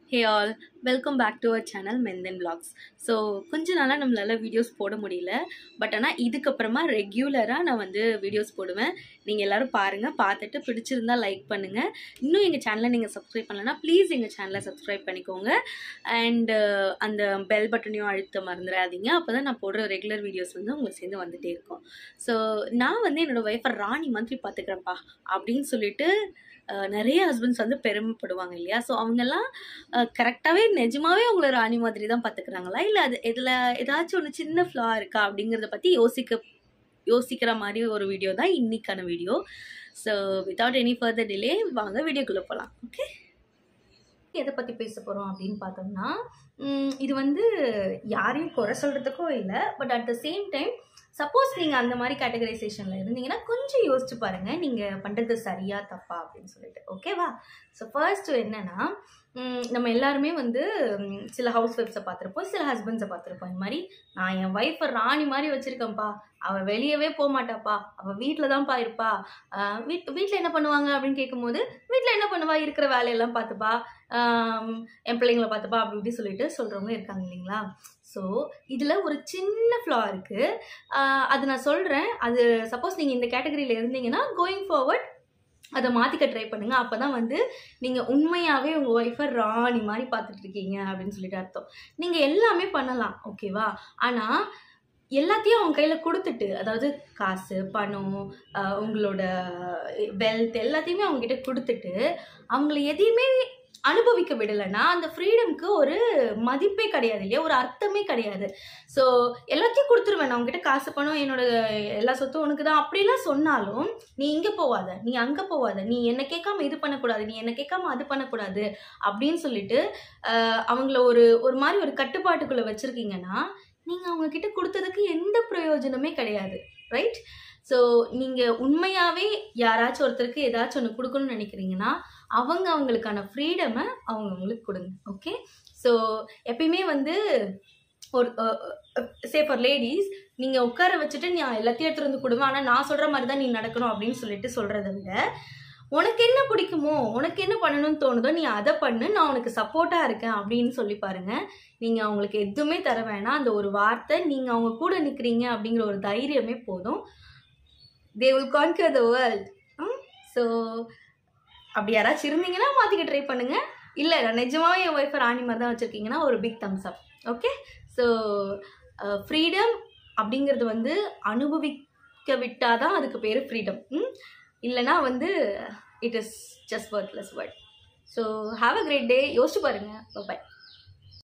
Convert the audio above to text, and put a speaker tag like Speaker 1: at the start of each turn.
Speaker 1: hey all welcome back to our channel மெந்தன் vlogs so கொஞ்ச நாளாக நம்மளால வீடியோஸ் போட முடியல பட் ஆனால் இதுக்கப்புறமா ரெகுலராக நான் வந்து வீடியோஸ் போடுவேன் நீங்கள் எல்லோரும் பாருங்கள் பார்த்துட்டு பிடிச்சிருந்தா லைக் பண்ணுங்கள் இன்னும் எங்கள் சேனலை நீங்கள் சப்ஸ்கிரைப் பண்ணலன்னா ப்ளீஸ் எங்கள் சேனலை சப்ஸ்கிரைப் பண்ணிக்கோங்க அண்டு அந்த பெல் பட்டனையும் அழுத்த மறந்துடாதீங்க அப்போ தான் நான் போடுற ரெகுலர் வீடியோஸ் வந்து உங்களுக்கு சேர்ந்து வந்துகிட்டே இருக்கும் ஸோ நான் வந்து என்னோடய ஒய்ஃபை ராணி மாதிரி பார்த்துக்கிறேன்ப்பா அப்படின்னு சொல்லிட்டு அஹ், நிறைய ஹஸ்பண்ட்ஸ் வந்து பெருமைப்படுவாங்க இல்லையா ஸோ அவங்கெல்லாம் கரெக்டாகவே நிஜமாவே அவங்கள ராணி மாதிரி தான் பார்த்துக்கிறாங்களா இல்லை அது இதில் ஏதாச்சும் ஒன்று சின்ன ஃப்ளா இருக்கா அப்படிங்கிறத பற்றி யோசிக்க யோசிக்கிற மாதிரி ஒரு வீடியோ தான் இன்னைக்கான video so without any further delay வாங்க வீடியோக்குள்ளே போகலாம் ஓகே எதை பற்றி பேச போகிறோம் அப்படின்னு பார்த்தோம்னா உம், இது வந்து யாரையும் குறை சொல்கிறதுக்கும் இல்லை but at the same time suppose நீங்கள் அந்த மாதிரி கேட்டகரைசேஷனில் இருந்தீங்கன்னா கொஞ்சம் யோசிச்சு பாருங்கள் நீங்கள் பண்ணுறது சரியா தப்பா அப்படின்னு சொல்லிட்டு ஓகேவா ஸோ ஃபர்ஸ்ட் என்னன்னா உம், நம்ம எல்லாருமே வந்து உம், சில ஹவுஸ் ஒய்ஃப்ஸை பார்த்துருப்போம் சில ஹஸ்பண்ட்ஸை பார்த்துருப்போம் இந்த மாதிரி நான் என் ஒய்ஃபை ராணி மாதிரி வச்சுருக்கேன்ப்பா அவள் வெளியவே போக மாட்டாப்பா அவள் வீட்டில் தான்ப்பா இருப்பா ஆஹ் வீட் வீட்டில் என்ன பண்ணுவாங்க அப்படின்னு கேட்கும்போது வீட்டில் என்ன பண்ணுவா இருக்கிற வேலையெல்லாம் பார்த்துப்பா ஆம், என் பிள்ளைங்களை பார்த்துப்பா அப்படி இப்படி சொல்லிட்டு சொல்கிறவங்க இருக்காங்க இல்லைங்களா ஸோ இதில் ஒரு சின்ன ஃப்ளா இருக்குது அது நான் சொல்கிறேன் அது சப்போஸ் நீங்கள் இந்த கேட்டகரியில் இருந்தீங்கன்னா கோயிங் ஃபார்வர்ட் அதை மாற்றிக்க ட்ரை பண்ணுங்க அப்போ தான் வந்து நீங்கள் உண்மையாகவே உங்கள் ஒய்ஃபை ராணி மாதிரி பார்த்துட்டு இருக்கீங்க அப்படின்னு சொல்லிட்டு அர்த்தம் நீங்கள் எல்லாமே பண்ணலாம் ஓகேவா ஆனால் எல்லாத்தையும் அவங்க கையில் கொடுத்துட்டு அதாவது காசு பணம் ஆஹ் உங்களோட வெல்த் எல்லாத்தையுமே அவங்க கிட்ட கொடுத்துட்டு அவங்கள எதையுமே அனுபவிக்க விடலைன்னா அந்த ஃப்ரீடம்க்கு ஒரு மதிப்பே கிடையாது இல்லையா ஒரு அர்த்தமே கிடையாது ஸோ எல்லாத்தையும் கொடுத்துருவேன் நான் உங்ககிட்ட காசு பணம் என்னோட எல்லா சொத்தும் உனக்கு தான் அப்படிலாம் சொன்னாலும் நீ இங்கே போவாத நீ அங்கே போவாத நீ என்னை கேட்காம இது பண்ணக்கூடாது நீ என்னை கேட்காம அது பண்ணக்கூடாது அப்படின்னு சொல்லிட்டு ஆஹ் அவங்கள ஒரு ஒரு மாதிரி ஒரு கட்டுப்பாட்டுக்குள்ளே வச்சுருக்கீங்கன்னா நீங்கள் அவங்க கிட்ட கொடுத்ததுக்கு எந்த பிரயோஜனமே கிடையாது ரைட் ஸோ நீங்கள் உண்மையாகவே யாராச்சும் ஒருத்தருக்கு ஏதாச்சும் ஒன்று கொடுக்கணும்னு நினைக்கிறீங்கன்னா அவங்க அவங்களுக்கான ஃப்ரீடமை அவங்க அவங்களுக்கு கொடுங்க ஓகே ஸோ எப்பயுமே வந்து ஒரு சே ஃபார் லேடிஸ் நீங்கள் உட்கார வச்சுட்டு நான் எல்லாத்தையும் எடுத்துகிட்டு வந்து கொடுவேன் ஆனால் நான் சொல்கிற மாதிரி தான் நீ நடக்கணும் அப்படின்னு சொல்லிட்டு சொல்கிறத விட உனக்கு என்ன பிடிக்குமோ உனக்கு என்ன பண்ணணும்னு தோணுதோ நீ அதை பண்ணு நான் உனக்கு சப்போர்ட்டாக இருக்கேன் அப்படின்னு சொல்லி பாருங்க நீங்கள் அவங்களுக்கு எதுவுமே தர வேணாம் அந்த ஒரு வார்த்தை நீங்கள் அவங்க கூட நிற்கிறீங்க அப்படிங்கிற ஒரு தைரியமே போதும் they will conquer the world so அப்படி யாராச்சும் இருந்தீங்கன்னா மாற்றிக்க ட்ரை பண்ணுங்க இல்லை நான் நிஜமாவே என் ஒய்ஃபை ராணி மாதிரி தான் வச்சுருக்கீங்கன்னா ஒரு big thumbs up okay so freedom அப்படிங்கிறது வந்து அனுபவிக்க விட்டால் தான் அதுக்கு பேர் ஃப்ரீடம் இல்லைனா வந்து it is just worthless word so have a great day யோசிச்சு பாருங்கள் பாய்